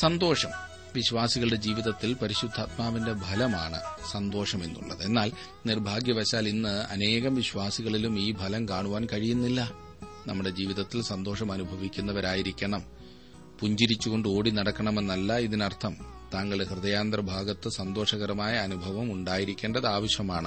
സന്തോഷം വിശ്വാസികളുടെ ജീവിതത്തിൽ പരിശുദ്ധാത്മാവിന്റെ ഫലമാണ് സന്തോഷം എന്നുള്ളത് എന്നാൽ നിർഭാഗ്യവശാൽ ഇന്ന് അനേകം വിശ്വാസികളിലും ഈ ഫലം കാണുവാൻ കഴിയുന്നില്ല നമ്മുടെ ജീവിതത്തിൽ സന്തോഷം അനുഭവിക്കുന്നവരായിരിക്കണം പുഞ്ചിരിച്ചുകൊണ്ട് ഓടി നടക്കണമെന്നല്ല ഇതിനർത്ഥം താങ്കളുടെ ഹൃദയാന്തര ഭാഗത്ത് സന്തോഷകരമായ അനുഭവം ഉണ്ടായിരിക്കേണ്ടത് ആവശ്യമാണ്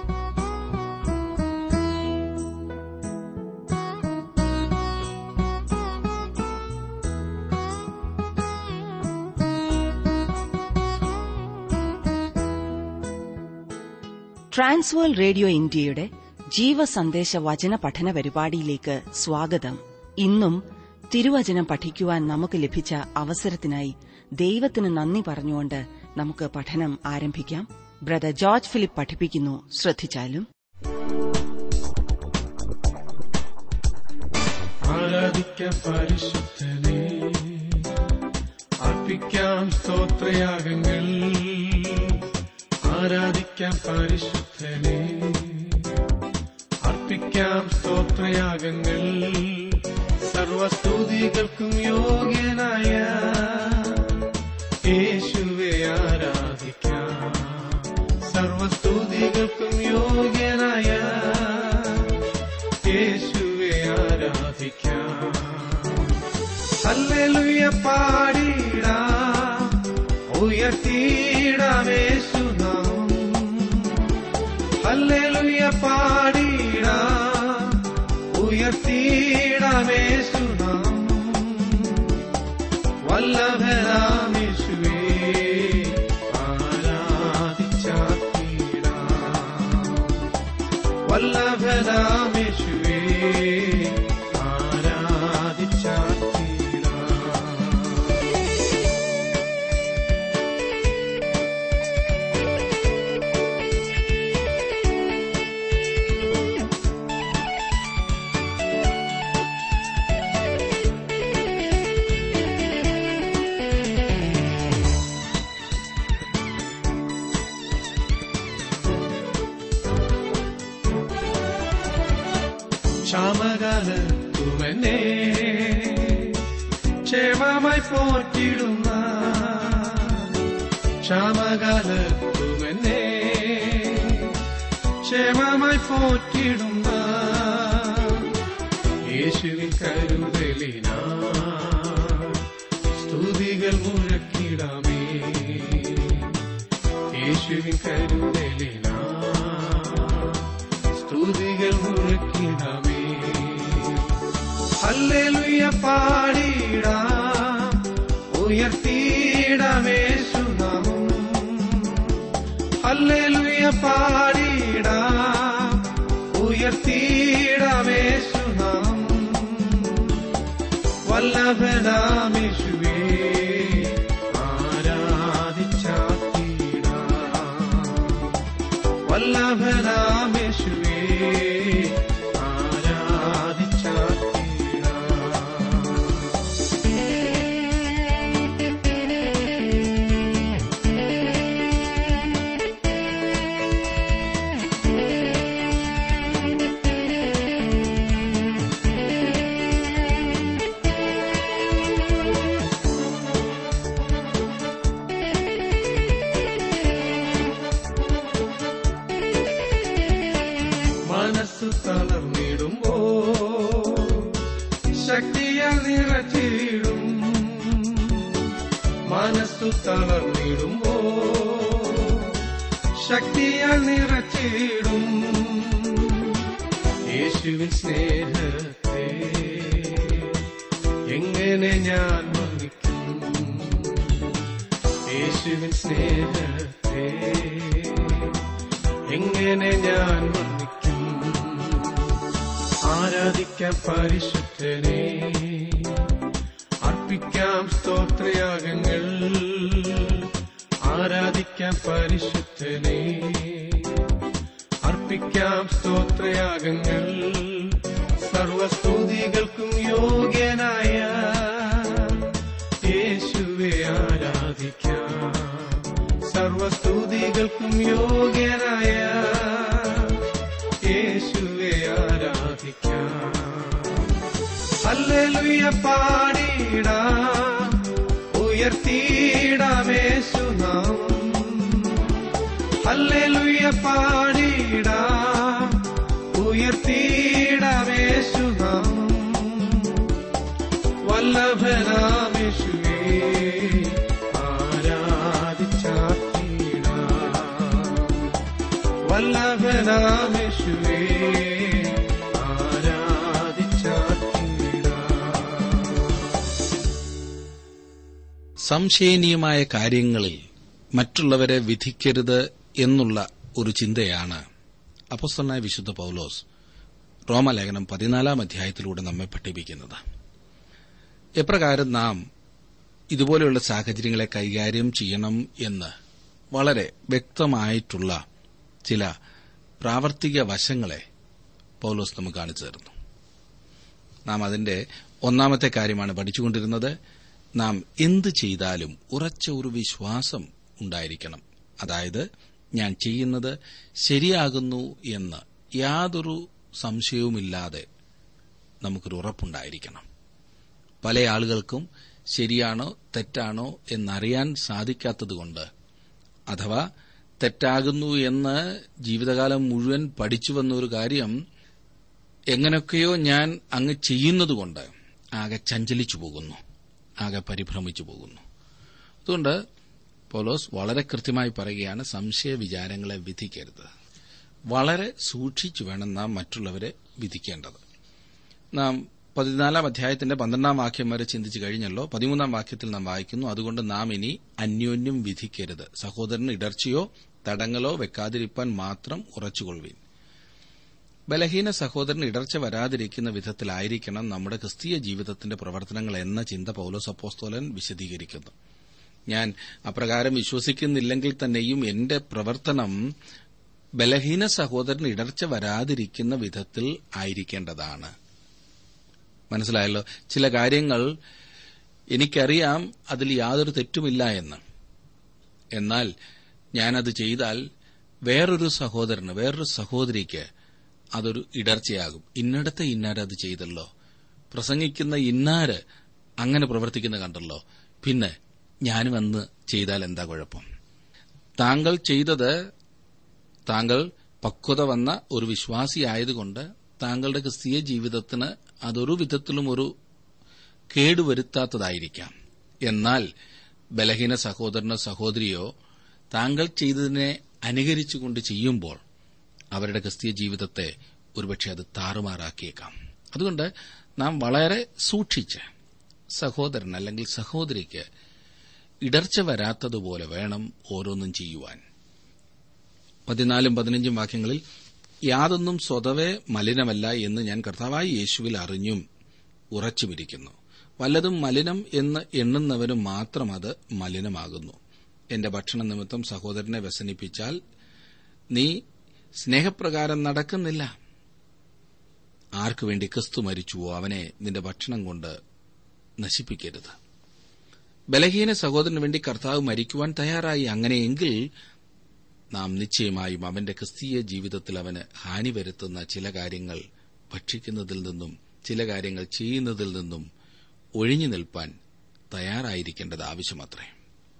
ട്രാൻസ്വേൾ റേഡിയോ ഇന്ത്യയുടെ ജീവസന്ദേശ വചന പഠന പരിപാടിയിലേക്ക് സ്വാഗതം ഇന്നും തിരുവചനം പഠിക്കുവാൻ നമുക്ക് ലഭിച്ച അവസരത്തിനായി ദൈവത്തിന് നന്ദി പറഞ്ഞുകൊണ്ട് നമുക്ക് പഠനം ആരംഭിക്കാം ബ്രദർ ജോർജ് ഫിലിപ്പ് പഠിപ്പിക്കുന്നു ശ്രദ്ധിച്ചാലും ആരാധിക്കാം പരിശുദ്ധനെ അർപ്പിക്കാം സ്തോത്രയാഗങ്ങൾ ആരാധിക്കാം പരിശുദ്ധനെ അർപ്പിക്കാം സ്തോത്രയാഗങ്ങൾ സർവസ്തുതികൾക്കും യോഗ്യനായ യേശുവെ ആരാധിക്കാം സർവസ്തുതികൾക്കും യോഗ്യനായ യേശുവെ ആരാധിക്കാം ഹല്ലേലൂയ പാടിടാം ഉയർത്തിയിടാം യേശുനാമം ഹല്ലേലൂയ പാടിടാം ഉയർത്തിയിടാം യേശുനാമം വല്ലഭനാം യേശുവേ ആരാധിച്ചാത്തിടാം വല്ലഭനാം യേശുവേ ആരാധിച്ചാത്തിടാം ക്ഷാമകാലത്തുമെന്നെ ക്ഷേമമായി പോറ്റിടുന്ന ക്ഷാമകാലത്തുമെന്നെ ക്ഷേമമായി പോറ്റിടുന്ന യേശുവിൻ കരുതലിന സ്തുതികൾ മുഴക്കിടാമേ യേശുവിൻ കരുതലിന സ്തുതികൾ മുഴക്കിടാമേ ഹല്ലേലൂയ പാടിടാം ഉയർത്തിയിടാമേ സുനാമം ഹല്ലേലൂയ പാടിടാം ഉയർത്തിയിടാമേ സുനാമം വല്ലഭനാമേശുവേ ആരാധിച്ചാത്തിടാം വല്ലഭനാമേശുവേ ആരാധിച്ചാത്തിടാം മനസ്സു തളർന്നിടുമ്പോ ശക്തിയാൽ നിറച്ചിടും മനസ്സു തളർന്നിടുമ്പോ ശക്തിയാൽ നിറച്ചിടും യേശുവിൻ സ്നേഹത്തെ എങ്ങനെ ഞാൻ വർണ്ണിക്കും യേശുവിൻ സ്നേഹത്തെ എങ്ങനെ ഞാൻ വർണ്ണിക്കും ആരാധിക്കാം പരിശുദ്ധനെ അർപ്പിക്കാം സ്തോത്രയാഗങ്ങൾ ആരാധിക്കാം പരിശുദ്ധനെ അർപ്പിക്കാം സ്തോത്രയാഗങ്ങൾ സർവസ്തുതികൾക്കും യോഗ്യനായ യേശുവെ ആരാധിക്കാം സർവസ്തുതികൾക്കും യോഗ്യനായ യേശുവെ ആരാധിക്കാം ഹല്ലേലൂയ പാടിടാം ഉയർത്തിയിടാമേശുനാമം ഹല്ലേലൂയ പാടിയിടാം ഉയർത്തിയിടാമേശുനാമം വല്ലഭനാമേശുവേ ആരാധിച്ചാത്തിടാം വല്ലഭനാമേശുവേ ആരാധിച്ചാത്തിടാം സംശയനീയമായ കാര്യങ്ങളിൽ മറ്റുള്ളവരെ വിധിക്കരുത് എന്നുള്ള ഒരു ചിന്തയാണ് അപ്പസ്തലനായ വിശുദ്ധ പൌലോസ് റോമലേഖനം പതിനാലാം അധ്യായത്തിലൂടെ നമ്മെ പഠിപ്പിക്കുന്നത് എപ്രകാരം നാം ഇതുപോലെയുള്ള സാഹചര്യങ്ങളെ കൈകാര്യം ചെയ്യണം എന്ന് വളരെ വ്യക്തമായിട്ടുള്ള ചില പ്രാവർത്തിക വശങ്ങളെ പൌലോസ് നമുക്ക് കാണിച്ചു തരുന്നു നാം അതിന്റെ ഒന്നാമത്തെ കാര്യമാണ് പഠിച്ചുകൊണ്ടിരുന്നത് നാം എന്ത് ചെയ്താലും ഉറച്ച ഒരു വിശ്വാസം ഉണ്ടായിരിക്കണം അതായത് ഞാൻ ചെയ്യുന്നത് ശരിയാകുന്നു എന്ന് യാതൊരു സംശയവുമില്ലാതെ നമുക്കൊരു ഉറപ്പുണ്ടായിരിക്കണം പല ആളുകൾക്കും ശരിയാണോ തെറ്റാണോ എന്നറിയാൻ സാധിക്കാത്തതുകൊണ്ട് അഥവാ തെറ്റാകുന്നു എന്ന് ജീവിതകാലം മുഴുവൻ പഠിച്ചു വന്ന ഒരു കാര്യം എങ്ങനെയൊക്കെയോ ഞാൻ അങ്ങ് ചെയ്യുന്നതുകൊണ്ട് ആകെ ചഞ്ചലിച്ചു പോകുന്നു ആകെ പരിഭ്രമിച്ചു പോകുന്നു അതുകൊണ്ട് പോലോസ് വളരെ കൃത്യമായി പറയുകയാണ് സംശയ വിചാരങ്ങളെ വിധിക്കരുത് വളരെ സൂക്ഷിച്ചു വേണം നാം മറ്റുള്ളവരെ വിധിക്കേണ്ടത് നാം പതിനാലാം അധ്യായത്തിന്റെ പന്ത്രണ്ടാം വാക്യം വരെ ചിന്തിച്ചു കഴിഞ്ഞല്ലോ പതിമൂന്നാം വാക്യത്തിൽ നാം വായിക്കുന്നു അതുകൊണ്ട് നാം ഇനി അന്യോന്യം വിധിക്കരുത് സഹോദരന് ഇടർച്ചയോ തടങ്ങലോ വെക്കാതിരിപ്പാൻ മാത്രം ഉറച്ചുകൊള്ളുവീൻ ബലഹീന സഹോദരന് ഇടർച്ച വരാതിരിക്കുന്ന വിധത്തിലായിരിക്കണം നമ്മുടെ ക്രിസ്തീയ ജീവിതത്തിന്റെ പ്രവർത്തനങ്ങൾ എന്ന ചിന്ത പൌലോസ് അപ്പോസ്തോലൻ വിശദീകരിക്കുന്നു ഞാൻ അപ്രകാരം വിശ്വസിക്കുന്നില്ലെങ്കിൽ തന്നെയും എന്റെ പ്രവർത്തനം ബലഹീന സഹോദരന് ഇടർച്ച വരാതിരിക്കുന്ന വിധത്തിൽ ആയിരിക്കേണ്ടതാണ് മനസ്സിലായല്ലോ ചില കാര്യങ്ങൾ എനിക്കറിയാം അതിൽ യാതൊരു തെറ്റുമില്ല എന്ന് എന്നാൽ ഞാനത് ചെയ്താൽ വേറൊരു സഹോദരന് വേറൊരു സഹോദരിക്ക് അതൊരു ഇടർച്ചയാകും ഇന്നടത്തെ ഇന്നാര് അത് ചെയ്തല്ലോ പ്രസംഗിക്കുന്ന ഇന്നാര് അങ്ങനെ പ്രവർത്തിക്കുന്ന കണ്ടല്ലോ പിന്നെ ഞാനും അന്ന് ചെയ്താൽ എന്താ കുഴപ്പം താങ്കൾ ചെയ്തത് താങ്കൾ പക്വത വന്ന ഒരു വിശ്വാസിയായതുകൊണ്ട് താങ്കളുടെ ക്രിസ്തീയ ജീവിതത്തിന് അതൊരു വിധത്തിലും ഒരു കേടുവരുത്താത്തതായിരിക്കാം എന്നാൽ ബലഹീന സഹോദരനോ സഹോദരിയോ താങ്കൾ ചെയ്തതിനെ അനുകരിച്ചുകൊണ്ട് ചെയ്യുമ്പോൾ അവരുടെ ക്രിസ്തീയ ജീവിതത്തെ ഒരുപക്ഷെ അത് താറുമാറാക്കിയേക്കാം അതുകൊണ്ട് നാം വളരെ സൂക്ഷിച്ച് സഹോദരൻ അല്ലെങ്കിൽ സഹോദരിക്ക് ഇടർച്ച വരാത്തതുപോലെ വേണം ഓരോന്നും ചെയ്യുവാൻ പതിനാലും പതിനഞ്ചും വാക്യങ്ങളിൽ യാതൊന്നും സ്വതവേ മലിനമല്ല എന്ന് ഞാൻ കർത്താവായി യേശുവിൽ അറിഞ്ഞും ഉറച്ചുമിരിക്കുന്നു വല്ലതും മലിനം എന്ന് എണ്ണുന്നവന് മാത്രം അത് മലിനമാകുന്നു എന്റെ ഭക്ഷണ നിമിത്തം സഹോദരനെ വ്യസനിപ്പിച്ചാൽ നീ സ്നേഹപ്രകാരം നടക്കുന്നില്ല ആർക്കുവേണ്ടി ക്രിസ്തു മരിച്ചുവോ അവനെ നിന്റെ ഭക്ഷണം കൊണ്ട് നശിപ്പിക്കരുത് ബലഹീന സഹോദരന് വേണ്ടി കർത്താവ് മരിക്കുവാൻ തയ്യാറായി അങ്ങനെയെങ്കിൽ നാം നിശ്ചയമായും അവന്റെ ക്രിസ്തീയ ജീവിതത്തിൽ അവന് ഹാനി വരുത്തുന്ന ചില കാര്യങ്ങൾ ഭക്ഷിക്കുന്നതിൽ നിന്നും ചില കാര്യങ്ങൾ ചെയ്യുന്നതിൽ നിന്നും ഒഴിഞ്ഞു നിൽപ്പാൻ തയ്യാറായിരിക്കേണ്ടത് ആവശ്യമത്രേ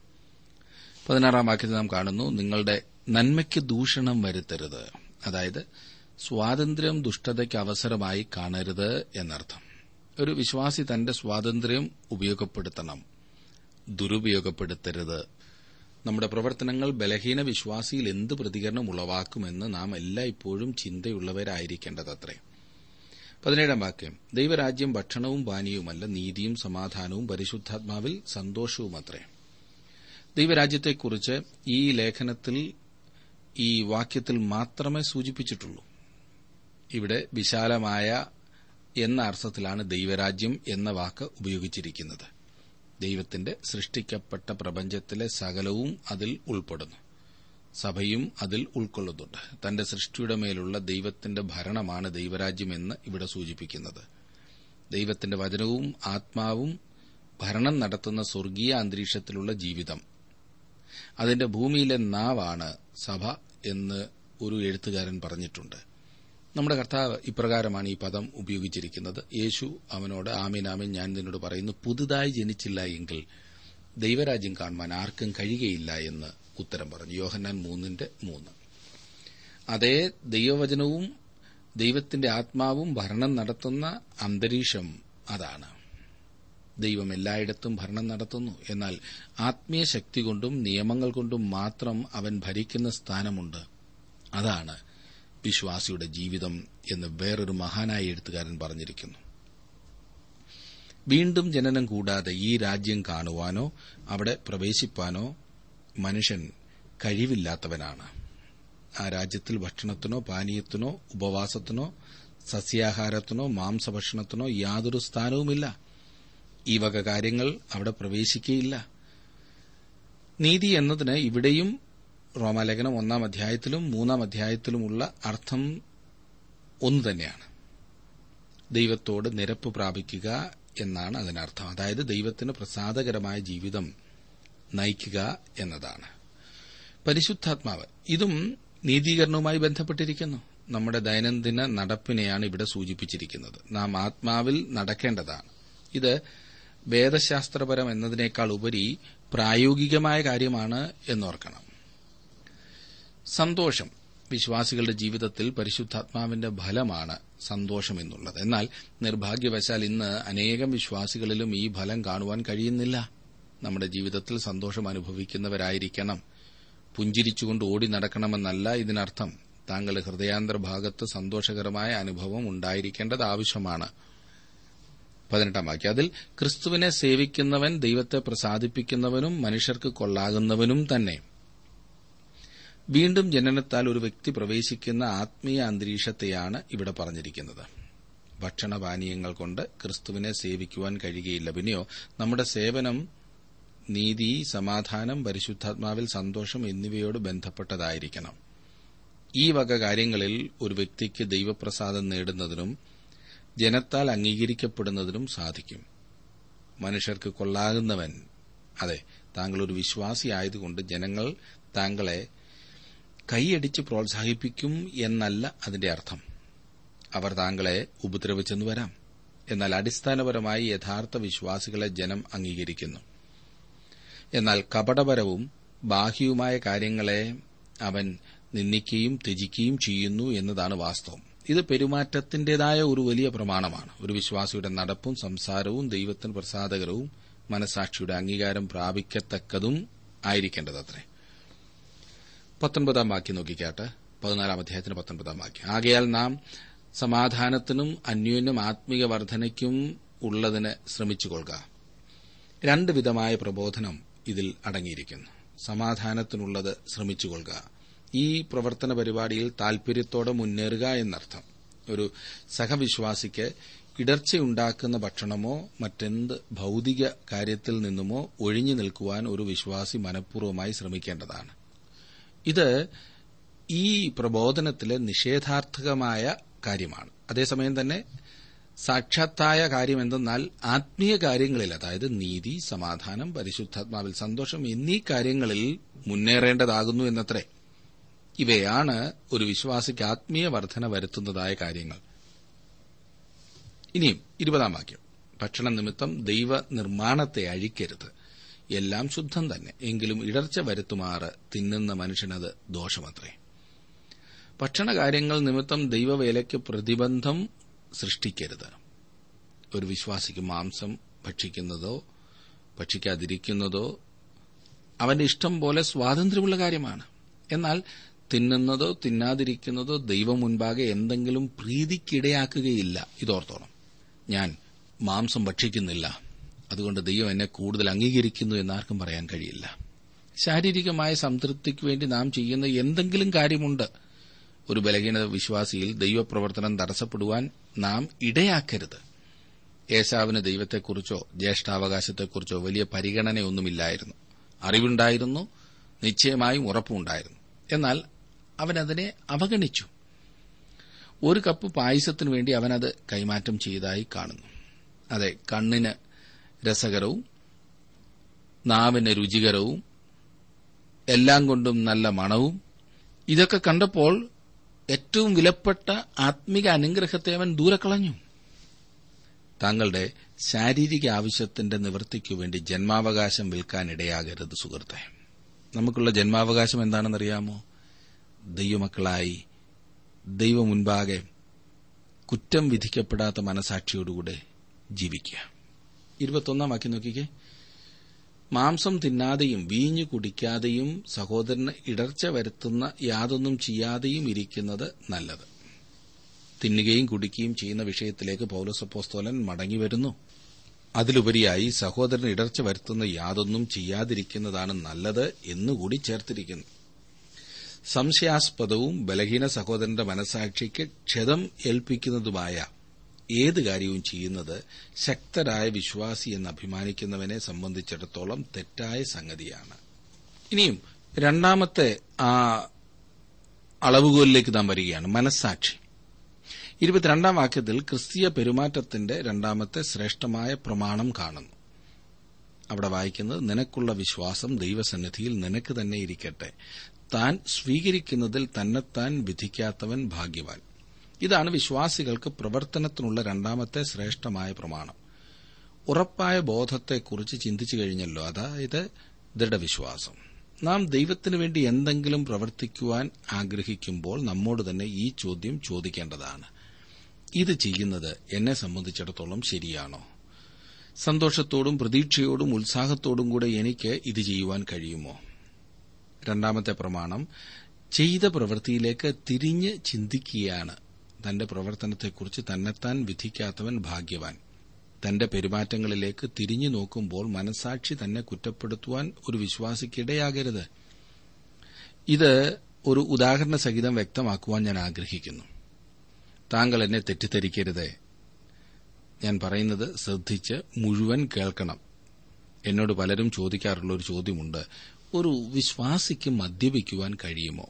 പതിനാറാം വാക്യത്തിൽ നാം കാണുന്നു നിങ്ങളുടെ നന്മയ്ക്ക് ദൂഷണം വരുത്തരുത് അതായത് സ്വാതന്ത്ര്യം ദുഷ്ടതയ്ക്ക് അവസരമായി കാണരുത് എന്നർത്ഥം ഒരു വിശ്വാസി തന്റെ സ്വാതന്ത്ര്യം ഉപയോഗപ്പെടുത്തണം ദുരുപയോഗപ്പെടുത്തരുത് നമ്മുടെ പ്രവർത്തനങ്ങൾ ബലഹീന വിശ്വാസിയിൽ എന്ത് പ്രതികരണം ഉളവാക്കുമെന്ന് നാം എല്ലായ്പ്പോഴും ചിന്തയുള്ളവരായിരിക്കേണ്ടതത്രേ പതിനേഴാം വാക്യം ദൈവരാജ്യം ഭക്ഷണവും പാനീയവുമല്ല നീതിയും സമാധാനവും പരിശുദ്ധാത്മാവിൽ സന്തോഷവുമത്രേ ദൈവരാജ്യത്തെക്കുറിച്ച് ഈ ലേഖനത്തിൽ ഈ വാക്യത്തിൽ മാത്രമേ സൂചിപ്പിച്ചിട്ടുള്ളൂ ഇവിടെ വിശാലമായ എന്ന അർത്ഥത്തിലാണ് ദൈവരാജ്യം എന്ന വാക്ക് ഉപയോഗിച്ചിരിക്കുന്നത് ദൈവത്തിന്റെ സൃഷ്ടിക്കപ്പെട്ട പ്രപഞ്ചത്തിലെ സകലവും അതിൽ ഉൾപ്പെടുന്നു സഭയും അതിൽ ഉൾക്കൊള്ളുന്നുണ്ട് തന്റെ സൃഷ്ടിയുടെ മേലുള്ള ദൈവത്തിന്റെ ഭരണമാണ് ദൈവരാജ്യമെന്ന് ഇവിടെ സൂചിപ്പിക്കുന്നത് ദൈവത്തിന്റെ വചനവും ആത്മാവും ഭരണം നടത്തുന്ന സ്വർഗീയ അന്തരീക്ഷത്തിലുള്ള ജീവിതം അതിന്റെ ഭൂമിയിലെ നാവാണ് സഭ എന്ന് ഒരു എഴുത്തുകാരൻ പറഞ്ഞിട്ടുണ്ട് നമ്മുടെ കർത്താവ് ഇപ്രകാരമാണ് ഈ പദം ഉപയോഗിച്ചിരിക്കുന്നത് യേശു അവനോട് ആമീൻ ആമീൻ ഞാൻ നിന്നോട് പറയുന്നു പുതുതായി ജനിച്ചില്ല എങ്കിൽ ദൈവരാജ്യം കാണുവാൻ ആർക്കും കഴിയുകയില്ല എന്ന് ഉത്തരം പറഞ്ഞു യോഹന്നാൻ മൂന്നിന്റെ മൂന്ന് അതേ ദൈവവചനവും ദൈവത്തിന്റെ ആത്മാവും ഭരണം നടത്തുന്ന അന്തരീക്ഷം അതാണ് ദൈവം എല്ലായിടത്തും ഭരണം നടത്തുന്നു എന്നാൽ ആത്മീയ ശക്തി കൊണ്ടും നിയമങ്ങൾ കൊണ്ടും മാത്രം അവൻ ഭരിക്കുന്ന സ്ഥാനമുണ്ട് അതാണ് വിശ്വാസിയുടെ ജീവിതം എന്ന് വേറൊരു മഹാനായ എഴുത്തുകാരൻ പറഞ്ഞിരിക്കുന്നു വീണ്ടും ജനനം കൂടാതെ ഈ രാജ്യം കാണുവാനോ അവിടെ പ്രവേശിപ്പാനോ മനുഷ്യൻ കഴിവില്ലാത്തവനാണ് ആ രാജ്യത്തിൽ ഭക്ഷണത്തിനോ പാനീയത്തിനോ ഉപവാസത്തിനോ സസ്യാഹാരത്തിനോ മാംസഭക്ഷണത്തിനോ യാതൊരു സ്ഥാനവുമില്ല ഈ വക കാര്യങ്ങൾ അവിടെ പ്രവേശിക്കുകയില്ല നീതി എന്നതിന് ഇവിടെയും റോമാലേഖനം ഒന്നാം അധ്യായത്തിലും മൂന്നാം അധ്യായത്തിലുമുള്ള അർത്ഥം ഒന്നു തന്നെയാണ് ദൈവത്തോട് നിരപ്പ് പ്രാപിക്കുക എന്നാണ് അതിനർത്ഥം അതായത് ദൈവത്തിന് പ്രസാദകരമായ ജീവിതം നയിക്കുക എന്നതാണ് പരിശുദ്ധാത്മാവ് ഇതും നീതീകരണവുമായി ബന്ധപ്പെട്ടിരിക്കുന്നു നമ്മുടെ ദൈനംദിന നടപ്പിനെയാണ് ഇവിടെ സൂചിപ്പിച്ചിരിക്കുന്നത് നാം ആത്മാവിൽ നടക്കേണ്ടതാണ് ഇത് വേദശാസ്ത്രപരം എന്നതിനേക്കാൾ ഉപരി പ്രായോഗികമായ കാര്യമാണ് എന്നോർക്കണം സന്തോഷം വിശ്വാസികളുടെ ജീവിതത്തിൽ പരിശുദ്ധാത്മാവിന്റെ ഫലമാണ് സന്തോഷം എന്നുള്ളത് എന്നാൽ നിർഭാഗ്യവശാൽ ഇന്ന് അനേകം വിശ്വാസികളിലും ഈ ഫലം കാണുവാൻ കഴിയുന്നില്ല നമ്മുടെ ജീവിതത്തിൽ സന്തോഷം അനുഭവിക്കുന്നവരായിരിക്കണം പുഞ്ചിരിച്ചുകൊണ്ട് ഓടി നടക്കണമെന്നല്ല ഇതിനർത്ഥം താങ്കൾ ഹൃദയാന്തര ഭാഗത്ത് സന്തോഷകരമായ അനുഭവം ഉണ്ടായിരിക്കേണ്ടത് ആവശ്യമാണ് പതിനെട്ടാം വാക്യം അതിൽ ക്രിസ്തുവിനെ സേവിക്കുന്നവൻ ദൈവത്തെ പ്രസാദിപ്പിക്കുന്നവനും മനുഷ്യർക്ക് കൊള്ളാകുന്നവനും തന്നെ വീണ്ടും ജനനത്താൽ ഒരു വ്യക്തി പ്രവേശിക്കുന്ന ആത്മീയ അന്തരീക്ഷത്തെയാണ് ഇവിടെ പറഞ്ഞിരിക്കുന്നത് ഭക്ഷണപാനീയങ്ങൾ കൊണ്ട് ക്രിസ്തുവിനെ സേവിക്കുവാൻ കഴിയുകയില്ല പിന്നെയോ നമ്മുടെ സേവനം നീതി സമാധാനം പരിശുദ്ധാത്മാവിൽ സന്തോഷം എന്നിവയോട് ബന്ധപ്പെട്ടതായിരിക്കണം ഈ വക കാര്യങ്ങളിൽ ഒരു വ്യക്തിക്ക് ദൈവപ്രസാദം നേടുന്നതിനും ജനത്താൽ അംഗീകരിക്കപ്പെടുന്നതിനും സാധിക്കും മനുഷ്യർക്ക് കൊള്ളാകുന്നവൻ അതെ താങ്കൾ ഒരു വിശ്വാസിയായതുകൊണ്ട് ജനങ്ങൾ താങ്കളെ കൈയടിച്ച് പ്രോത്സാഹിപ്പിക്കും എന്നല്ല അതിന്റെ അർത്ഥം അവർ താങ്കളെ ഉപദ്രവിച്ചെന്ന് വരാം എന്നാൽ അടിസ്ഥാനപരമായി യഥാർത്ഥ വിശ്വാസികളെ ജനം അംഗീകരിക്കുന്നു എന്നാൽ കപടപരവും ബാഹ്യവുമായ കാര്യങ്ങളെ അവൻ നിന്ദിക്കുകയും ത്യജിക്കുകയും ചെയ്യുന്നു എന്നതാണ് വാസ്തവം ഇത് പെരുമാറ്റത്തിന്റേതായ ഒരു വലിയ പ്രമാണമാണ് ഒരു വിശ്വാസിയുടെ നടപ്പും സംസാരവും ദൈവത്തിന് പ്രസാദകരവും മനസാക്ഷിയുടെ അംഗീകാരം പ്രാപിക്കത്തക്കതും ആയിരിക്കേണ്ടതത്രേ പത്തൊൻപതാം വാക്യം നോക്കിക്കാട്ട് പതിനാലാം അധ്യായത്തിന് പത്തൊൻപതാം വാക്യം ആകയാൽ നാം സമാധാനത്തിനും അന്യോന്യം ആത്മീയ വർധനയ്ക്കും ഉള്ളതിന് ശ്രമിച്ചുകൊള്ളുക രണ്ട് വിധമായ പ്രബോധനം ഇതിൽ അടങ്ങിയിരിക്കുന്നു സമാധാനത്തിനുള്ളത് ശ്രമിച്ചുകൊള്ളുക ഈ പ്രവർത്തന പരിപാടിയിൽ താൽപര്യത്തോടെ മുന്നേറുക എന്നർത്ഥം ഒരു സഹവിശ്വാസിക്ക് ഇടർച്ചയുണ്ടാക്കുന്ന ഭക്ഷണമോ മറ്റെന്ത് ഭൌതിക കാര്യത്തിൽ നിന്നുമോ ഒഴിഞ്ഞു നിൽക്കുവാൻ ഒരു വിശ്വാസി മനഃപൂർവ്വമായി ശ്രമിക്കേണ്ടതാണ് ഇത് ഈ പ്രബോധനത്തിലെ നിഷേധാർത്ഥകമായ കാര്യമാണ് അതേസമയം തന്നെ സാക്ഷാത്തായ കാര്യം എന്തെന്നാൽ ആത്മീയ കാര്യങ്ങളിൽ അതായത് നീതി സമാധാനം പരിശുദ്ധാത്മാവിൽ സന്തോഷം എന്നീ കാര്യങ്ങളിൽ മുന്നേറേണ്ടതാകുന്നു എന്നത്രേ ഇവയാണ് ഒരു വിശ്വാസിക്ക് ആത്മീയ വർധന വരുത്തുന്നതായ കാര്യങ്ങൾ ഇനിയും ഇരുപതാം വാക്യം ഭക്ഷണ നിമിത്തം ദൈവ നിർമ്മാണത്തെ അഴിക്കരുത് എല്ലാം ശുദ്ധം തന്നെ എങ്കിലും ഇടർച്ച വരുത്തുമാറ് തിന്നുന്ന മനുഷ്യനത് ദോഷമത്രേ ഭക്ഷണകാര്യങ്ങൾ നിമിത്തം ദൈവവേലയ്ക്ക് പ്രതിബന്ധം സൃഷ്ടിക്കരുത് ഒരു വിശ്വാസിക്ക് മാംസം ഭക്ഷിക്കുന്നതോ ഭക്ഷിക്കാതിരിക്കുന്നതോ അവന്റെ ഇഷ്ടം പോലെ സ്വാതന്ത്ര്യമുള്ള കാര്യമാണ് എന്നാൽ തിന്നുന്നതോ തിന്നാതിരിക്കുന്നതോ ദൈവം മുൻപാകെ എന്തെങ്കിലും പ്രീതിക്കിടയാക്കുകയില്ല ഇതോർത്തോണം ഞാൻ മാംസം ഭക്ഷിക്കുന്നില്ല അതുകൊണ്ട് ദൈവം എന്നെ കൂടുതൽ അംഗീകരിക്കുന്നു എന്നാർക്കും പറയാൻ കഴിയില്ല ശാരീരികമായ സംതൃപ്തിക്ക് വേണ്ടി നാം ചെയ്യുന്ന എന്തെങ്കിലും കാര്യമുണ്ട് ഒരു ബലഹീന വിശ്വാസിയിൽ ദൈവപ്രവർത്തനം തടസ്സപ്പെടുവാൻ നാം ഇടയാക്കരുത് ഏശാവിന് ദൈവത്തെക്കുറിച്ചോ ജ്യേഷ്ഠാവകാശത്തെക്കുറിച്ചോ വലിയ പരിഗണനയൊന്നുമില്ലായിരുന്നു അറിവുണ്ടായിരുന്നു നിശ്ചയമായും ഉറപ്പുണ്ടായിരുന്നു എന്നാൽ അവനതിനെ അവഗണിച്ചു ഒരു കപ്പ് പായസത്തിനു വേണ്ടി അവനത് കൈമാറ്റം ചെയ്തതായി കാണുന്നു അതെ കണ്ണിന് രസകരവും നാവിന് രുചികരവും എല്ലാം കൊണ്ടും നല്ല മണവും ഇതൊക്കെ കണ്ടപ്പോൾ ഏറ്റവും വിലപ്പെട്ട ആത്മിക അനുഗ്രഹത്തെ അവൻ ദൂരെ കളഞ്ഞു താങ്കളുടെ ശാരീരിക ആവശ്യത്തിന്റെ നിവൃത്തിക്കു വേണ്ടി ജന്മാവകാശം വിൽക്കാൻ ഇടയാകരുത് സുഹൃത്തെ നമുക്കുള്ള ജന്മാവകാശം എന്താണെന്നറിയാമോ ദൈവമക്കളായി ദൈവം മുൻപാകെ കുറ്റം വിധിക്കപ്പെടാത്ത മനസാക്ഷിയോടുകൂടെ ജീവിക്കുക ഇരുപത്തൊന്നാം വാക്യം നോക്കിക്കേ മാംസം തിന്നാതെയും വീഞ്ഞു കുടിക്കാതെയും സഹോദരന് ഇടർച്ച വരുത്തുന്ന യാതൊന്നും ചെയ്യാതെയും ഇരിക്കുന്നത് നല്ലത് തിന്നുകയും കുടിക്കുകയും ചെയ്യുന്ന വിഷയത്തിലേക്ക് പൌലോസപ്പോസ്തോലൻ മടങ്ങിവരുന്നു അതിലുപരിയായി സഹോദരന് ഇടർച്ച വരുത്തുന്ന യാതൊന്നും ചെയ്യാതിരിക്കുന്നതാണ് നല്ലത് എന്നുകൂടി ചേർത്തിരിക്കുന്നു സംശയാസ്പദവും ബലഹീന സഹോദരന്റെ മനസാക്ഷിക്ക് ക്ഷതം ഏൽപ്പിക്കുന്നതുമായ ഏത് കാര്യവും ചെയ്യുന്നത് ശക്തരായ വിശ്വാസി എന്ന് അഭിമാനിക്കുന്നവനെ സംബന്ധിച്ചിടത്തോളം തെറ്റായ സംഗതിയാണ് ഇനിയും രണ്ടാമത്തെ ആ അളവുകോലിലേക്ക് നാം വരികയാണ് മനസ്സാക്ഷി ഇരുപത്തിരണ്ടാം വാക്യത്തിൽ ക്രിസ്തീയ പെരുമാറ്റത്തിന്റെ രണ്ടാമത്തെ ശ്രേഷ്ഠമായ പ്രമാണം കാണുന്നു അവിടെ വായിക്കുന്നത് നിനക്കുള്ള വിശ്വാസം ദൈവസന്നിധിയിൽ നിനക്ക് തന്നെ ഇരിക്കട്ടെ താൻ സ്വീകരിക്കുന്നതിൽ തന്നെത്താൻ വിധിക്കാത്തവൻ ഭാഗ്യവാൻ ഇതാണ് വിശ്വാസികൾക്ക് പ്രവർത്തനത്തിനുള്ള രണ്ടാമത്തെ ശ്രേഷ്ഠമായ പ്രമാണം ഉറപ്പായ ബോധത്തെക്കുറിച്ച് ചിന്തിച്ചു കഴിഞ്ഞല്ലോ അതായത് ദൃഢവിശ്വാസം നാം ദൈവത്തിനു വേണ്ടി എന്തെങ്കിലും പ്രവർത്തിക്കുവാൻ ആഗ്രഹിക്കുമ്പോൾ നമ്മോട് തന്നെ ഈ ചോദ്യം ചോദിക്കേണ്ടതാണ് ഇത് ചെയ്യുന്നത് എന്നെ സംബന്ധിച്ചിടത്തോളം ശരിയാണോ സന്തോഷത്തോടും പ്രതീക്ഷയോടും ഉത്സാഹത്തോടും കൂടെ എനിക്ക് ഇത് ചെയ്യുവാൻ കഴിയുമോ രണ്ടാമത്തെ പ്രമാണം ചെയ്ത പ്രവൃത്തിയിലേക്ക് തിരിഞ്ഞ് ചിന്തിക്കുകയാണ് തന്റെ പ്രവർത്തനത്തെക്കുറിച്ച് തന്നെത്താൻ വിധിക്കാത്തവൻ ഭാഗ്യവാൻ തന്റെ പെരുമാറ്റങ്ങളിലേക്ക് തിരിഞ്ഞു നോക്കുമ്പോൾ മനസാക്ഷി തന്നെ കുറ്റപ്പെടുത്തുവാൻ ഒരു വിശ്വാസിക്കിടയാകരുത് ഇത് ഒരു ഉദാഹരണ സഹിതം വ്യക്തമാക്കുവാൻ ഞാൻ ആഗ്രഹിക്കുന്നു താങ്കൾ എന്നെ തെറ്റിദ്ധരിക്കരുത് ഞാൻ പറയുന്നത് ശ്രദ്ധിച്ച് മുഴുവൻ കേൾക്കണം എന്നോട് പലരും ചോദിക്കാറുള്ള ഒരു ചോദ്യമുണ്ട് ഒരു വിശ്വാസിക്ക് മദ്യപിക്കുവാൻ കഴിയുമോ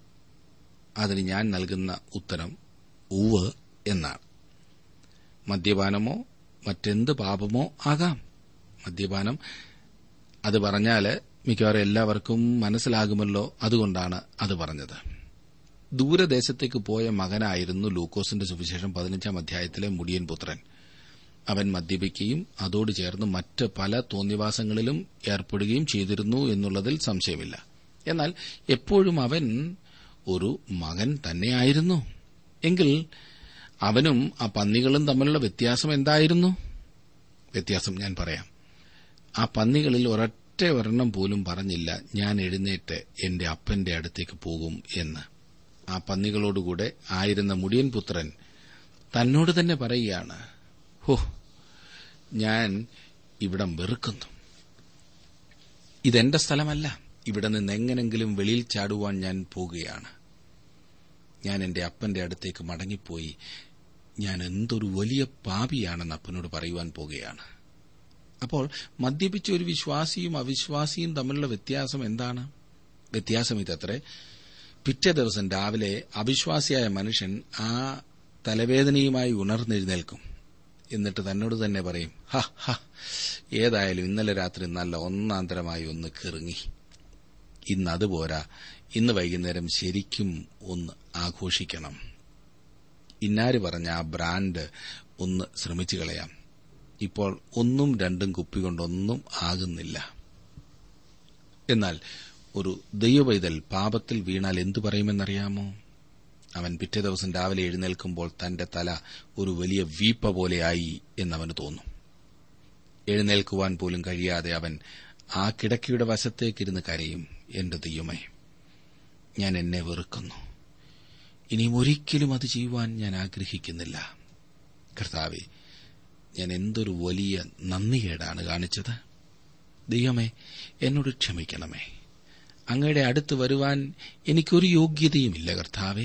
അതിന് ഞാൻ നൽകുന്ന ഉത്തരം ഉവ് എന്നാണ് മദ്യപാനമോ മറ്റെന്ത് പാപമോ ആകാം മദ്യപാനം അത് പറഞ്ഞാൽ മിക്കവാറും എല്ലാവർക്കും മനസ്സിലാകുമല്ലോ അതുകൊണ്ടാണ് അത് പറഞ്ഞത് ദൂരദേശത്തേക്ക് പോയ മകനായിരുന്നു ലൂക്കോസിന്റെ സുവിശേഷം പതിനഞ്ചാം അധ്യായത്തിലെ മുടിയൻ പുത്രൻ അവൻ മദ്യപിക്കുകയും അതോട് ചേർന്ന് മറ്റ് പല തോന്നിവാസങ്ങളിലും ഏർപ്പെടുകയും ചെയ്തിരുന്നു എന്നുള്ളതിൽ സംശയമില്ല എന്നാൽ എപ്പോഴും അവൻ ഒരു മകൻ തന്നെയായിരുന്നു എങ്കിൽ അവനും ആ പന്നികളും തമ്മിലുള്ള വ്യത്യാസം എന്തായിരുന്നു വ്യത്യാസം ഞാൻ പറയാം ആ പന്നികളിൽ ഒരൊറ്റ ഒരെണ്ണം പോലും പറഞ്ഞില്ല ഞാൻ എഴുന്നേറ്റ് എന്റെ അപ്പന്റെ അടുത്തേക്ക് പോകും എന്ന് ആ പന്നികളോടുകൂടെ ആയിരുന്ന മുടിയൻ പുത്രൻ തന്നോട് തന്നെ പറയുകയാണ് ഹോ ഞാൻ ഇവിടം വെറുക്കുന്നു ഇതെന്റെ സ്ഥലമല്ല ഇവിടെ നിന്ന് എങ്ങനെങ്കിലും വെളിയിൽ ചാടുവാൻ ഞാൻ പോകുകയാണ് ഞാൻ എന്റെ അപ്പന്റെ അടുത്തേക്ക് മടങ്ങിപ്പോയി ഞാൻ എന്തൊരു വലിയ പാപിയാണെന്ന് അപ്പനോട് പറയുവാൻ പോകുകയാണ് അപ്പോൾ മദ്യപിച്ച ഒരു വിശ്വാസിയും അവിശ്വാസിയും തമ്മിലുള്ള വ്യത്യാസം എന്താണ് വ്യത്യാസം ഇതത്രേ പിറ്റേ ദിവസം രാവിലെ അവിശ്വാസിയായ മനുഷ്യൻ ആ തലവേദനയുമായി ഉണർന്നെഴുന്നേൽക്കും എന്നിട്ട് തന്നോട് തന്നെ പറയും ഹ ഹ ഏതായാലും ഇന്നലെ രാത്രി നല്ല ഒന്നാന്തരമായി ഒന്ന് കിറങ്ങി ഇന്ന് അതുപോരാ ഇന്ന് വൈകുന്നേരം ശരിക്കും ഒന്ന് ആഘോഷിക്കണം ഇന്നാര് പറഞ്ഞ ആ ബ്രാൻഡ് ഒന്ന് ശ്രമിച്ചു കളയാം ഇപ്പോൾ ഒന്നും രണ്ടും കുപ്പി കൊണ്ടൊന്നും ആകുന്നില്ല എന്നാൽ ഒരു ദൈവവൈതൽ പാപത്തിൽ വീണാൽ എന്തു പറയുമെന്നറിയാമോ അവൻ പിറ്റേ ദിവസം രാവിലെ എഴുന്നേൽക്കുമ്പോൾ തന്റെ തല ഒരു വലിയ വീപ്പ പോലെയായി എന്നവന് തോന്നും എഴുന്നേൽക്കുവാൻ പോലും കഴിയാതെ അവൻ ആ കിടക്കയുടെ വശത്തേക്കിരുന്ന് കരയും എന്റെ ദൈവമേ ഞാൻ എന്നെ വെറുക്കുന്നു ഇനിയും ഒരിക്കലും അത് ചെയ്യുവാൻ ഞാൻ ആഗ്രഹിക്കുന്നില്ല കർത്താവെ ഞാൻ എന്തൊരു വലിയ നന്ദികേടാണ് കാണിച്ചത് ദൈവമേ എന്നോട് ക്ഷമിക്കണമേ അങ്ങയുടെ അടുത്ത് വരുവാൻ എനിക്കൊരു യോഗ്യതയുമില്ല കർത്താവേ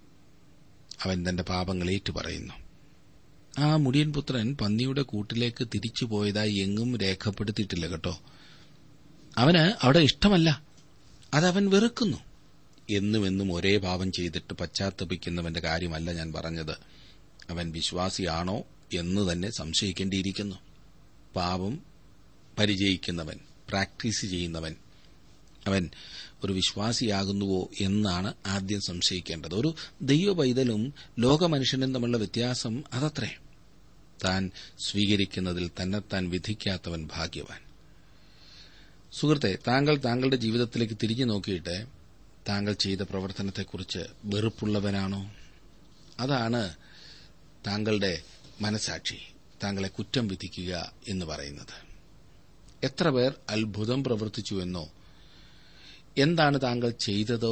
അവൻ തന്റെ പാപങ്ങൾ ഏറ്റുപറയുന്നു ആ മുടിയൻ പുത്രൻ പന്നിയുടെ കൂട്ടിലേക്ക് തിരിച്ചു പോയതായി എങ്ങും രേഖപ്പെടുത്തിയിട്ടില്ല കേട്ടോ അവന് അവിടെ ഇഷ്ടമല്ല അതവൻ വെറുക്കുന്നു എന്നും എന്നും ഒരേ പാപം ചെയ്തിട്ട് പശ്ചാത്തപിക്കുന്നവന്റെ കാര്യമല്ല ഞാൻ പറഞ്ഞത് അവൻ വിശ്വാസിയാണോ എന്ന് തന്നെ സംശയിക്കേണ്ടിയിരിക്കുന്നു പാപം പരിചയിക്കുന്നവൻ പ്രാക്ടീസ് ചെയ്യുന്നവൻ അവൻ ഒരു വിശ്വാസിയാകുന്നുവോ എന്നാണ് ആദ്യം സംശയിക്കേണ്ടത് ഒരു ദൈവ പൈതലും ലോകമനുഷ്യനും തമ്മിലുള്ള വ്യത്യാസം അതത്രേ താൻ സ്വീകരിക്കുന്നതിൽ തന്നെത്താൻ വിധിക്കാത്തവൻ ഭാഗ്യവാൻ സുഹൃത്തെ താങ്കൾ താങ്കളുടെ ജീവിതത്തിലേക്ക് തിരിഞ്ഞു നോക്കിയിട്ട് താങ്കൾ ചെയ്ത പ്രവർത്തനത്തെക്കുറിച്ച് വെറുപ്പുള്ളവനാണോ അതാണ് താങ്കളുടെ മനസാക്ഷി താങ്കളെ കുറ്റം വിധിക്കുക എന്ന് പറയുന്നത് എത്ര പേർ അത്ഭുതം പ്രവർത്തിച്ചുവെന്നോ എന്താണ് താങ്കൾ ചെയ്തതോ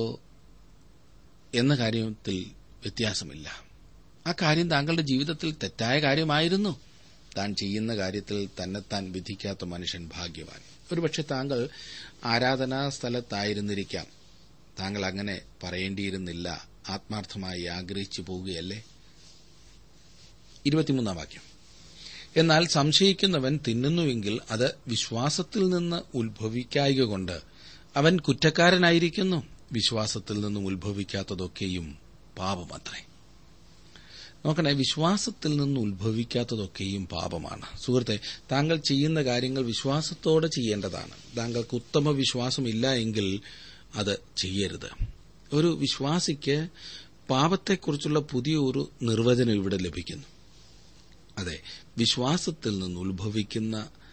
എന്ന കാര്യത്തിൽ വ്യത്യാസമില്ല ആ കാര്യം താങ്കളുടെ ജീവിതത്തിൽ തെറ്റായ കാര്യമായിരുന്നു താൻ ചെയ്യുന്ന കാര്യത്തിൽ തന്നെത്താൻ വിധിക്കാത്ത മനുഷ്യൻ ഭാഗ്യവാൻ ഒരുപക്ഷെ താങ്കൾ ആരാധനാ സ്ഥലത്തായിരുന്നിരിക്കാം താങ്കൾ അങ്ങനെ പറയേണ്ടിയിരുന്നില്ല ആത്മാർത്ഥമായി ആഗ്രഹിച്ചു പോവുകയല്ലേ ഇരുപത്തിമൂന്നാം വാക്യം എന്നാൽ സംശയിക്കുന്നവൻ തിന്നുന്നുവെങ്കിൽ അത് വിശ്വാസത്തിൽ നിന്ന് ഉത്ഭവിക്കായക കൊണ്ട് അവൻ കുറ്റക്കാരനായിരിക്കുന്നു വിശ്വാസത്തിൽ നിന്നും ഉത്ഭവിക്കാത്തതൊക്കെയും പാപമത്രേ നോക്കണേ വിശ്വാസത്തിൽ നിന്ന് ഉത്ഭവിക്കാത്തതൊക്കെയും പാപമാണ് സുഹൃത്തെ താങ്കൾ ചെയ്യുന്ന കാര്യങ്ങൾ വിശ്വാസത്തോടെ ചെയ്യേണ്ടതാണ് താങ്കൾക്ക് ഉത്തമ വിശ്വാസമില്ല എങ്കിൽ അത് ചെയ്യരുത് ഒരു വിശ്വാസിക്ക് പാപത്തെക്കുറിച്ചുള്ള പുതിയ ഒരു നിർവചനം ഇവിടെ ലഭിക്കുന്നു അതെ വിശ്വാസത്തിൽ നിന്ന് ഉത്ഭവിക്കുന്ന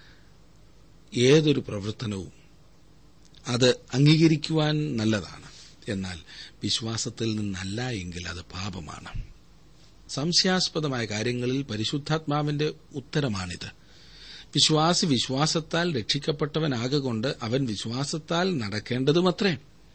ഏതൊരു പ്രവർത്തനവും അത് അംഗീകരിക്കുവാൻ നല്ലതാണ് എന്നാൽ വിശ്വാസത്തിൽ നിന്നല്ല എങ്കിൽ അത് പാപമാണ് സംശയാസ്പദമായ കാര്യങ്ങളിൽ പരിശുദ്ധാത്മാവിന്റെ ഉത്തരമാണിത് വിശ്വാസി വിശ്വാസത്താൽ രക്ഷിക്കപ്പെട്ടവനാകൊണ്ട് അവൻ വിശ്വാസത്താൽ നടക്കേണ്ടതുമത്രേ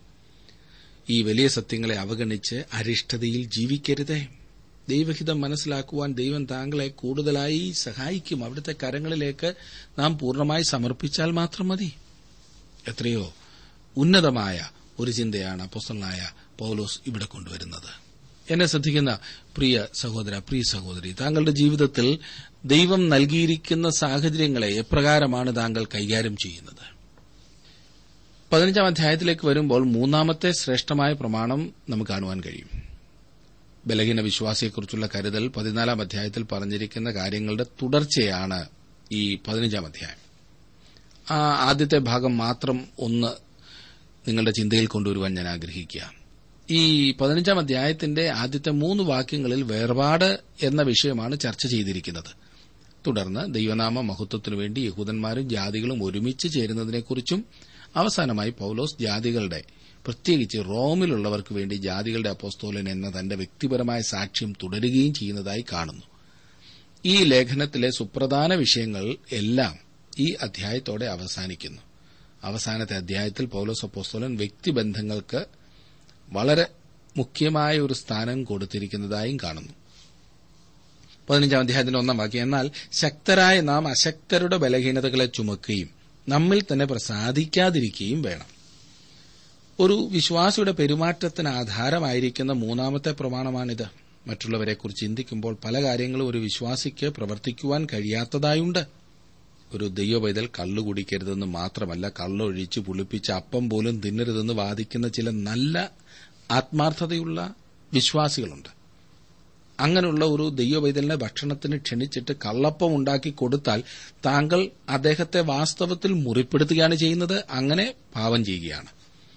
ഈ വലിയ സത്യങ്ങളെ അവഗണിച്ച് അരിഷ്ടതയിൽ ജീവിക്കരുതേ ദൈവഹിതം മനസ്സിലാക്കുവാൻ ദൈവം താങ്കളെ കൂടുതലായി സഹായിക്കും അവിടുത്തെ കരങ്ങളിലേക്ക് നാം പൂർണ്ണമായി സമർപ്പിച്ചാൽ മാത്രം മതി എത്രയോ ഉന്നതമായ ഒരു ചിന്തയാണ് അപ്പോസ്റ്റലായ പൌലോസ് ഇവിടെ കൊണ്ടുവരുന്നത് എന്നെ ശ്രദ്ധിക്കുന്ന പ്രിയ സഹോദര പ്രിയ സഹോദരി താങ്കളുടെ ജീവിതത്തിൽ ദൈവം നൽകിയിരിക്കുന്ന സാഹചര്യങ്ങളെ എപ്രകാരമാണ് താങ്കൾ കൈകാര്യം ചെയ്യുന്നത് പതിനഞ്ചാം അധ്യായത്തിലേക്ക് വരുമ്പോൾ മൂന്നാമത്തെ ശ്രേഷ്ഠമായ പ്രമാണം നമുക്ക് കാണുവാൻ കഴിയും ബലഹീന വിശ്വാസിയെക്കുറിച്ചുള്ള കരുതൽ പതിനാലാം അധ്യായത്തിൽ പറഞ്ഞിരിക്കുന്ന കാര്യങ്ങളുടെ തുടർച്ചയാണ് ഈ പതിനഞ്ചാം അധ്യായം ആ ആദ്യത്തെ ഭാഗം മാത്രം ഒന്ന് നിങ്ങളുടെ ചിന്തയിൽ കൊണ്ടുവരുവാൻ ഞാൻ ആഗ്രഹിക്കുക ഈ പതിനഞ്ചാം അധ്യായത്തിന്റെ ആദ്യത്തെ മൂന്ന് വാക്യങ്ങളിൽ വേർപാട് എന്ന വിഷയമാണ് ചർച്ച ചെയ്തിരിക്കുന്നത് തുടർന്ന് ദൈവനാമ മഹത്വത്തിനു വേണ്ടി യഹൂദന്മാരും ജാതികളും ഒരുമിച്ച് ചേരുന്നതിനെക്കുറിച്ചും അവസാനമായി പൌലോസ് ജാതികളുടെ പ്രത്യേകിച്ച് റോമിലുള്ളവർക്ക് വേണ്ടി ജാതികളുടെ അപ്പോസ്തോലൻ എന്ന തന്റെ വ്യക്തിപരമായ സാക്ഷ്യം തുടരുകയും ചെയ്യുന്നതായി കാണുന്നു ഈ ലേഖനത്തിലെ സുപ്രധാന വിഷയങ്ങൾ എല്ലാം ഈ അധ്യായത്തോടെ അവസാനിക്കുന്നു അവസാനത്തെ അധ്യായത്തിൽ പൌലോസ് അപ്പോസ്തോലൻ വ്യക്തിബന്ധങ്ങൾക്ക് വളരെ മുഖ്യമായ ഒരു സ്ഥാനം കൊടുത്തിരിക്കുന്നതായും കാണുന്നു പതിനഞ്ചാം അധ്യായത്തിന്റെ ഒന്നാം വാക്യം എന്നാൽ ശക്തരായ നാം അശക്തരുടെ ബലഹീനതകളെ ചുമക്കുകയും നമ്മിൽ തന്നെ പ്രസാദിക്കാതിരിക്കുകയും വേണം ഒരു വിശ്വാസിയുടെ പെരുമാറ്റത്തിന് ആധാരമായിരിക്കുന്ന മൂന്നാമത്തെ പ്രമാണമാണിത് മറ്റുള്ളവരെക്കുറിച്ച് ചിന്തിക്കുമ്പോൾ പല കാര്യങ്ങളും ഒരു വിശ്വാസിക്ക് പ്രവർത്തിക്കുവാൻ കഴിയാത്തതായുണ്ട് ഒരു ദൈവപൈതൽ കള്ളു കുടിക്കരുതെന്ന് മാത്രമല്ല കള്ളൊഴിച്ച് പുളിപ്പിച്ച അപ്പം പോലും തിന്നരുതെന്ന് വാദിക്കുന്ന ചില നല്ല ആത്മാർത്ഥതയുള്ള വിശ്വാസികളുണ്ട് അങ്ങനെയുള്ള ഒരു ദൈവവൈതലിനെ ഭക്ഷണത്തിന് ക്ഷണിച്ചിട്ട് കള്ളപ്പം ഉണ്ടാക്കി കൊടുത്താൽ താങ്കൾ അദ്ദേഹത്തെ വാസ്തവത്തിൽ മുറിപ്പെടുത്തുകയാണ് ചെയ്യുന്നത് അങ്ങനെ പാവം ചെയ്യുകയാണ്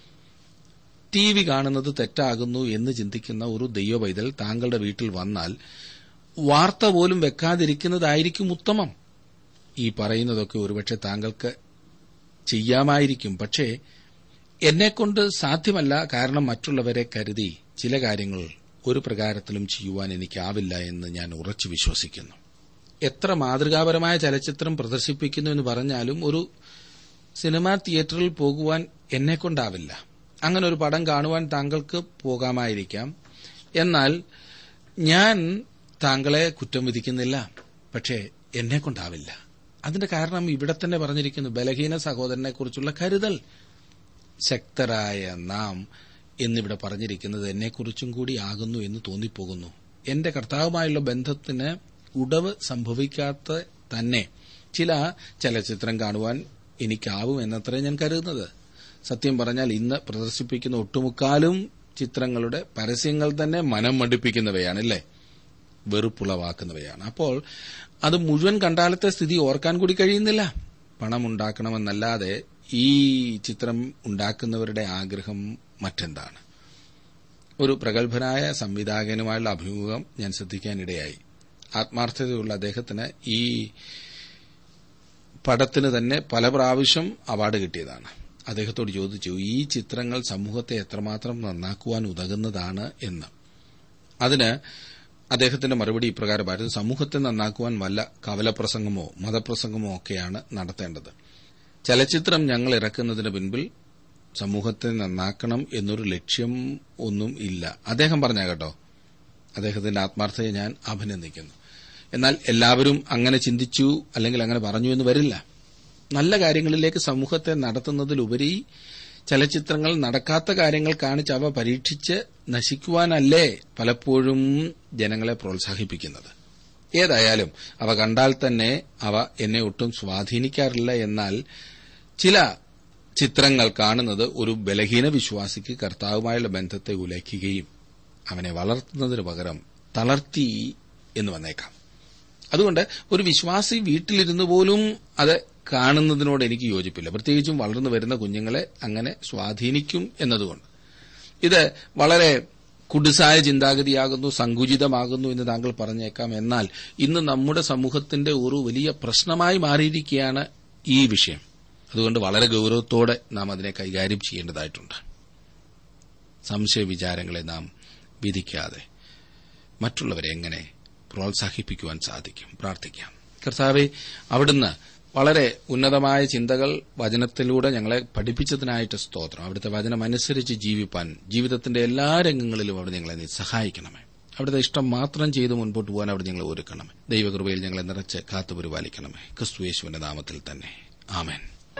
ടി വി കാണുന്നത് തെറ്റാകുന്നു എന്ന് ചിന്തിക്കുന്ന ഒരു ദൈവവൈതൽ താങ്കളുടെ വീട്ടിൽ വന്നാൽ വാർത്ത പോലും വെക്കാതിരിക്കുന്നതായിരിക്കും ഉത്തമം ഈ പറയുന്നതൊക്കെ ഒരുപക്ഷെ താങ്കൾക്ക് ചെയ്യാമായിരിക്കും പക്ഷേ എന്നെക്കൊണ്ട് സാധ്യമല്ല കാരണം മറ്റുള്ളവരെ കരുതി ചില കാര്യങ്ങൾ ഒരു പ്രകാരത്തിലും ചെയ്യുവാൻ എനിക്കാവില്ല എന്ന് ഞാൻ ഉറച്ചു വിശ്വസിക്കുന്നു എത്ര മാതൃകാപരമായ ചലച്ചിത്രം പ്രദർശിപ്പിക്കുന്നു എന്ന് പറഞ്ഞാലും ഒരു സിനിമാ തിയേറ്ററിൽ പോകുവാൻ എന്നെക്കൊണ്ടാവില്ല അങ്ങനെ ഒരു പടം കാണുവാൻ താങ്കൾക്ക് പോകാമായിരിക്കാം എന്നാൽ ഞാൻ താങ്കളെ കുറ്റം വിധിക്കുന്നില്ല പക്ഷേ എന്നെക്കൊണ്ടാവില്ല അതിന്റെ കാരണം ഇവിടെ തന്നെ പറഞ്ഞിരിക്കുന്നു ബലഹീന സഹോദരനെക്കുറിച്ചുള്ള കരുതൽ ശക്തരായ നാം എന്നിവിടെ പറഞ്ഞിരിക്കുന്നത് എന്നെക്കുറിച്ചും കൂടി ആകുന്നു എന്ന് തോന്നിപ്പോകുന്നു എന്റെ കർത്താവുമായുള്ള ബന്ധത്തിന് ഉടവ് സംഭവിക്കാത്ത തന്നെ ചില ചലച്ചിത്രം കാണുവാൻ എനിക്കാവും എന്നത്രേ ഞാൻ കരുതുന്നത് സത്യം പറഞ്ഞാൽ ഇന്ന് പ്രദർശിപ്പിക്കുന്ന ഒട്ടുമുക്കാലും ചിത്രങ്ങളുടെ പരസ്യങ്ങൾ തന്നെ മനം മടുപ്പിക്കുന്നവയാണ് അല്ലേ വെറുപ്പുളവാക്കുന്നവയാണ് അപ്പോൾ അത് മുഴുവൻ കണ്ടാലത്തെ സ്ഥിതി ഓർക്കാൻ കൂടി കഴിയുന്നില്ല പണമുണ്ടാക്കണമെന്നല്ലാതെ ഈ ചിത്രം ഉണ്ടാക്കുന്നവരുടെ ആഗ്രഹം മറ്റെന്താണ് ഒരു പ്രഗത്ഭനായ സംവിധായകനുമായുള്ള അഭിമുഖം ഞാൻ ശ്രദ്ധിക്കാനിടയായി ആത്മാർത്ഥതയുള്ള അദ്ദേഹത്തിന് ഈ പടത്തിന് തന്നെ പല പ്രാവശ്യം അവാർഡ് കിട്ടിയതാണ് അദ്ദേഹത്തോട് ചോദിച്ചു ഈ ചിത്രങ്ങൾ സമൂഹത്തെ എത്രമാത്രം നന്നാക്കുവാൻ ഉതകുന്നതാണ് എന്ന് അതിന് അദ്ദേഹത്തിന്റെ മറുപടി ഇപ്രകാരമായിരുന്നു സമൂഹത്തെ നന്നാക്കുവാൻ വല്ല കവലപ്രസംഗമോ മതപ്രസംഗമോ ഒക്കെയാണ് നടത്തേണ്ടത് ചലച്ചിത്രം ഞങ്ങൾ ഇറക്കുന്നതിന് പിൻപിൽ സമൂഹത്തെ നന്നാക്കണം എന്നൊരു ലക്ഷ്യം ഒന്നും ഇല്ല അദ്ദേഹം പറഞ്ഞ കേട്ടോ അദ്ദേഹത്തിന്റെ ആത്മാർത്ഥതയെ ഞാൻ അഭിനന്ദിക്കുന്നു എന്നാൽ എല്ലാവരും അങ്ങനെ ചിന്തിച്ചു അല്ലെങ്കിൽ അങ്ങനെ പറഞ്ഞു എന്ന് വരില്ല നല്ല കാര്യങ്ങളിലേക്ക് സമൂഹത്തെ നടത്തുന്നതിലുപരി ചലച്ചിത്രങ്ങൾ നടക്കാത്ത കാര്യങ്ങൾ കാണിച്ച് അവ പരീക്ഷിച്ച് നശിക്കുവാനല്ലേ പലപ്പോഴും ജനങ്ങളെ പ്രോത്സാഹിപ്പിക്കുന്നത് ഏതായാലും അവ കണ്ടാൽ തന്നെ അവ എന്നെ ഒട്ടും സ്വാധീനിക്കാറില്ല എന്നാൽ ചില ചിത്രങ്ങൾ കാണുന്നത് ഒരു ബലഹീന വിശ്വാസിക്ക് കർത്താവുമായുള്ള ബന്ധത്തെ ഉലയ്ക്കുകയും അവനെ വളർത്തുന്നതിന് പകരം തളർത്തി എന്ന് വന്നേക്കാം അതുകൊണ്ട് ഒരു വിശ്വാസി വീട്ടിലിരുന്നു പോലും അത് കാണുന്നതിനോട് എനിക്ക് യോജിപ്പില്ല പ്രത്യേകിച്ചും വളർന്നു വരുന്ന കുഞ്ഞുങ്ങളെ അങ്ങനെ സ്വാധീനിക്കും എന്നതുകൊണ്ട് ഇത് വളരെ കുടുസായ ചിന്താഗതിയാകുന്നു സങ്കുചിതമാകുന്നു എന്ന് താങ്കൾ പറഞ്ഞേക്കാം എന്നാൽ ഇന്ന് നമ്മുടെ സമൂഹത്തിന്റെ ഒരു വലിയ പ്രശ്നമായി മാറിയിരിക്കുകയാണ് ഈ വിഷയം അതുകൊണ്ട് വളരെ ഗൌരവത്തോടെ നാം അതിനെ കൈകാര്യം ചെയ്യേണ്ടതായിട്ടുണ്ട് സംശയ വിചാരങ്ങളെ നാം വിധിക്കാതെ മറ്റുള്ളവരെ എങ്ങനെ പ്രോത്സാഹിപ്പിക്കുവാൻ സാധിക്കും പ്രാർത്ഥിക്കാം കർത്താവെ അവിടുന്ന് വളരെ ഉന്നതമായ ചിന്തകൾ വചനത്തിലൂടെ ഞങ്ങളെ പഠിപ്പിച്ചതിനായിട്ട് സ്തോത്രം അവിടുത്തെ വചനമനുസരിച്ച് ജീവിപ്പാൻ ജീവിതത്തിന്റെ എല്ലാ രംഗങ്ങളിലും അവിടെ ഞങ്ങളെ നീ സഹായിക്കണമേ അവിടുത്തെ ഇഷ്ടം മാത്രം ചെയ്ത് മുൻപോട്ട് പോകാൻ അവിടെ ഞങ്ങളെ ഒരുക്കണമേ ദൈവകൃപയിൽ ഞങ്ങളെ നിറച്ച് കാത്തുപരിപാലിക്കണമേ ക്രിസ്തുയേശുവിന്റെ നാമത്തിൽ തന്നെ ആമേൻ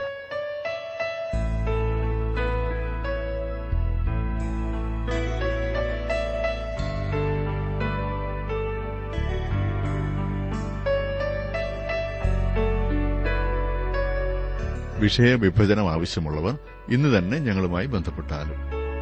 വിഷയവിഭജനം ആവശ്യമുള്ളവർ ഇന്ന് തന്നെ ഞങ്ങളുമായി ബന്ധപ്പെട്ടാലും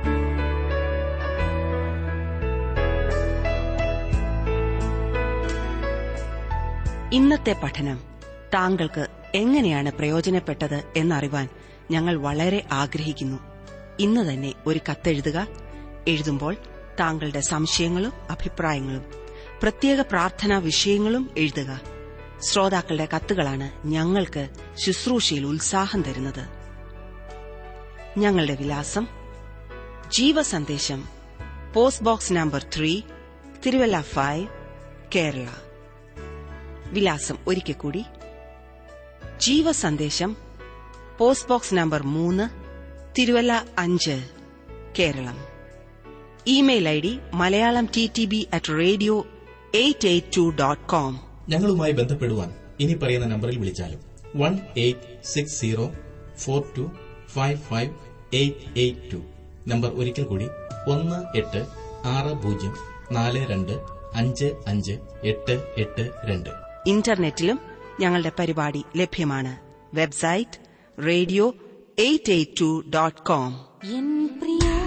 ഇന്നത്തെ പഠനം താങ്കൾക്ക് എങ്ങനെയാണ് പ്രയോജനപ്പെട്ടത് എന്നറിവാൻ ഞങ്ങൾ വളരെ ആഗ്രഹിക്കുന്നു ഇന്ന് തന്നെ ഒരു കത്തെഴുതുക എഴുതുമ്പോൾ താങ്കളുടെ സംശയങ്ങളും അഭിപ്രായങ്ങളും പ്രത്യേക പ്രാർത്ഥനാ വിഷയങ്ങളും എഴുതുക ശ്രോതാക്കളുടെ കത്തുകളാണ് ഞങ്ങൾക്ക് ശുശ്രൂഷയിൽ ഉത്സാഹം തരുന്നത് ഞങ്ങളുടെ വിലാസം Jeevasandesham post box number three Thiruvalla five Kerala വിലാസം ഒരിക്കൽ കൂടി ജീവസന്ദേശം പോസ്റ്റ് ബോക്സ് നമ്പർ മൂന്ന് തിരുവല്ല അഞ്ച് Keralam email I D Malayalam T T B at radio eight eight two dot com ഞങ്ങളുമായി ബന്ധപ്പെടുവാൻ ഇനി പറയുന്ന നമ്പറിൽ വിളിച്ചാലും one eight six zero four two five five eight eight two number ഒരിക്കൽ കൂടി ഒന്ന് എട്ട് ആറ് പൂജ്യം നാല് രണ്ട് അഞ്ച് അഞ്ച് എട്ട് എട്ട് രണ്ട് ഇന്റർനെറ്റിലും ഞങ്ങളുടെ പരിപാടി ലഭ്യമാണ് website radio eight eight two dot com N പ്രിയ